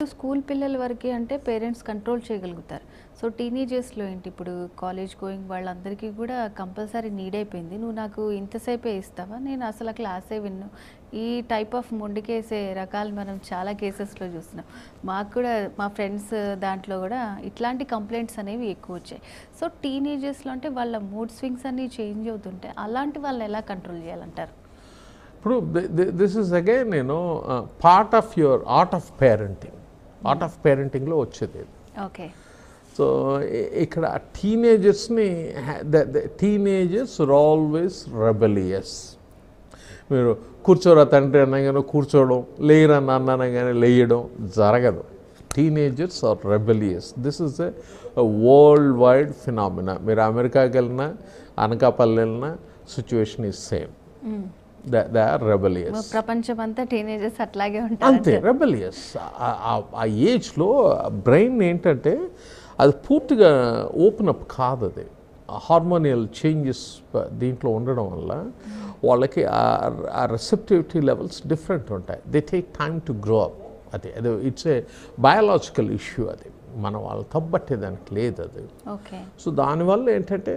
School పిల్లల వరకు అంటే పేరెంట్స్ కంట్రోల్ చేయగలుగుతారు సో టీనేజర్స్లో ఏంటి ఇప్పుడు కాలేజ్ గోయింగ్ వాళ్ళందరికీ కూడా కంపల్సరీ నీడ్ అయిపోయింది నువ్వు నాకు ఇంతసేపే ఇస్తావా నేను అసలు ఆ క్లాసే విన్ను ఈ టైప్ ఆఫ్ మొండికేసే రకాలు మనం చాలా కేసెస్లో చూస్తున్నాం మాకు కూడా మా ఫ్రెండ్స్ దాంట్లో కూడా ఇట్లాంటి కంప్లైంట్స్ అనేవి ఎక్కువ వచ్చాయి సో టీనేజర్స్లో అంటే వాళ్ళ మూడ్ స్వింగ్స్ అన్నీ చేంజ్ అవుతుంటాయి అలాంటి వాళ్ళని ఎలా కంట్రోల్ చేయాలంటారు ఇప్పుడు దిస్ ఇస్ అగైన్ నేను part of your art of parenting art of పేరెంటింగ్లో వచ్చేది ఇది. ఓకే సో ఇ- ఇక్కడ టీనేజర్స్ని టీనేజర్స్ ఆర్ ఆల్వేస్ రెబలియస్ మీరు కూర్చోరా తండ్రి అనగానే కూర్చోవడం లేయరా నాన్న అనగానే లేయడం జరగదు teenagers are rebellious this is a world wide phenomena మీరు అమెరికాకి వెళ్ళినా అనకాపల్లి వెళ్ళినా situation is same they are rebellious ప్రపంచం అంతా టీనేజర్స్ అట్లాగే అంతే ఉంటారు రెబలియస్ ఆ ఏజ్లో బ్రెయిన్ ఏంటంటే అది పూర్తిగా ఓపెన్ అప్ కాదు అది హార్మోనియల్ చేంజెస్ దీంట్లో ఉండడం వల్ల వాళ్ళకి ఆ రెసెప్టివిటీ లెవెల్స్ డిఫరెంట్ ఉంటాయి they take time to grow up అది అది ఇట్స్ ఏ బయాలజికల్ ఇష్యూ అది మనం వాళ్ళు తప్పట్టే దానికి లేదు అది ఓకే సో దానివల్ల ఏంటంటే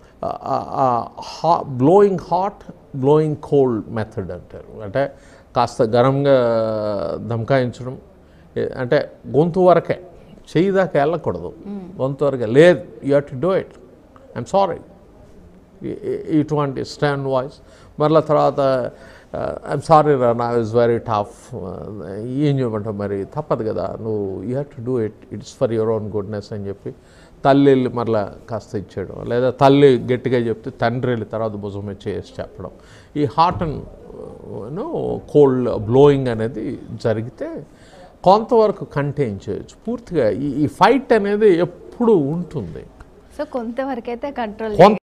హా blowing hot blowing cold method అంటారు అంటే కాస్త గరంగా దమకాయించడం ఏ- అంటే గొంతు వరకే చెయ్యి దాకా వెళ్ళకూడదు గొంతు వరకే లేదు you have to do it I'm sorry ఇటువంటి స్టాండ్ వాయిస్ మరలా తర్వాత ఐఎమ్ సారీ రా నా ఇస్ వెరీ టఫ్ ఏం చేయమంటావు మరి తప్పదు కదా నువ్వు you have to do it it's for your own goodness అని చెప్పి తల్లి వెళ్ళి మరలా కాస్త ఇచ్చేయడం లేదా తల్లి గట్టిగా చెప్తే తండ్రి వెళ్ళి తర్వాత భుజం మీద చేసి చెప్పడం ఈ హాట్ అండ్ కోల్డ్ బ్లోయింగ్ అనేది జరిగితే కొంతవరకు కంటైన్ చేయొచ్చు పూర్తిగా ఈ ఈ ఫైట్ అనేది ఎప్పుడు ఉంటుంది సో కొంతవరకు అయితే కంట్రోల్ కొంత